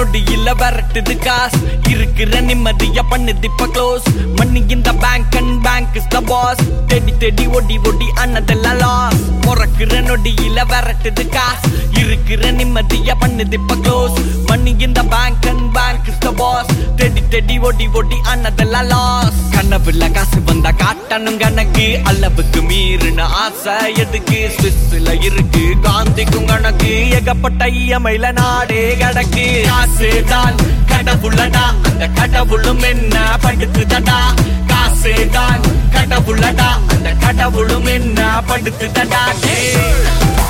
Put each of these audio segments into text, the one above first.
நொடியில விரட்டுது காசு இருக்கிற நிம்மதிய பண்ணுது இப்ப க்ளோஸ் மணி இந்த bank and bank is the boss தேடி தேடி ஒடி ஒடி அண்ணதெல்லாம் லாஸ் முறக்குற நொடியில விரட்டுது காசு இருக்கிற நிம்மதிய பண்ணுது இப்ப க்ளோஸ் மணி இந்த bank and bank is the boss தேடி தேடி ஒடி ஒடி அண்ணதெல்லாம் லாஸ் கனவுல காசு வந்தா காட்டணும் கணக்கு அளவுக்கு மீறின ஆசை எதுக்கு சுவிஸ்ல இருக்கு காந்திக்கும் கணக்கு ஏகப்பட்ட இயமையில நாடே கிடக்கு காசுதான் கடவுளடா அந்த கடவுளும் என்ன படுத்துதடா காசுதான் கடவுளடா அந்த கடவுளும் என்ன படுத்துதடா ஏய்.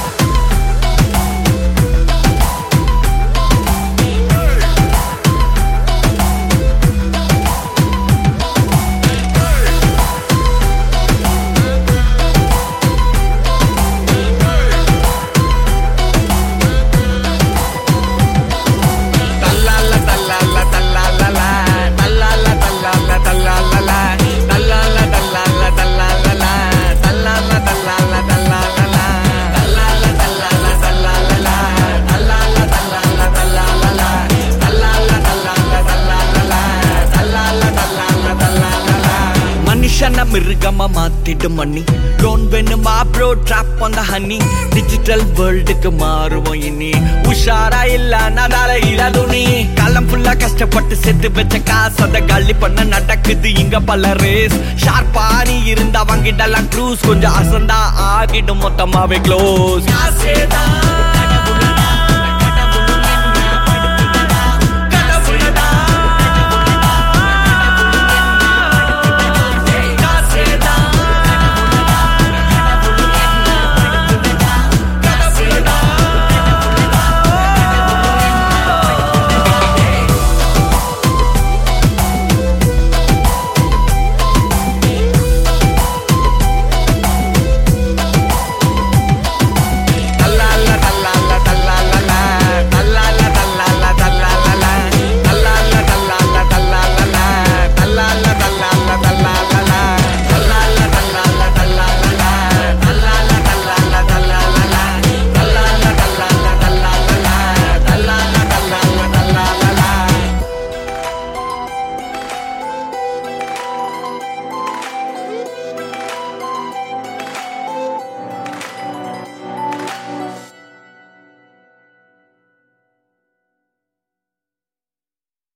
தல்லால தல்லால தல்லாலல தல்லால தல்லால தல்லாலல தல்லால தல்லால தல்லாலல தல்லால தல்லால தல்லாலல தல்லால தல்லால தல்லாலல தல்லால தல்லால தல்லாலல தல்லால தல்லால தல்லாலல தல்லால தல்லால தல்லாலல மனுஷன மிருகமா மாத்திடும் மணி லோன் வேணுமா ப்ரோ ட்ராப் அந்த ஹனி டிஜிட்டல் வேர்ல்டுக்கு மாறுவோம் இனி உஷாரா இல்ல நடால இல்ல துணி காலம் ஃபுல்லா கஷ்டப்பட்டு செத்து வச்ச காசு அத காலி பண்ண நடக்குது இங்க பல ரேஸ் ஷார்ப்பா நீ இருந்தா வாங்கிடலாம் க்ரூஸ் கொஞ்சம் அசந்தா ஆகிடும் மொத்தமாவே க்ளோஸ் காசேதான்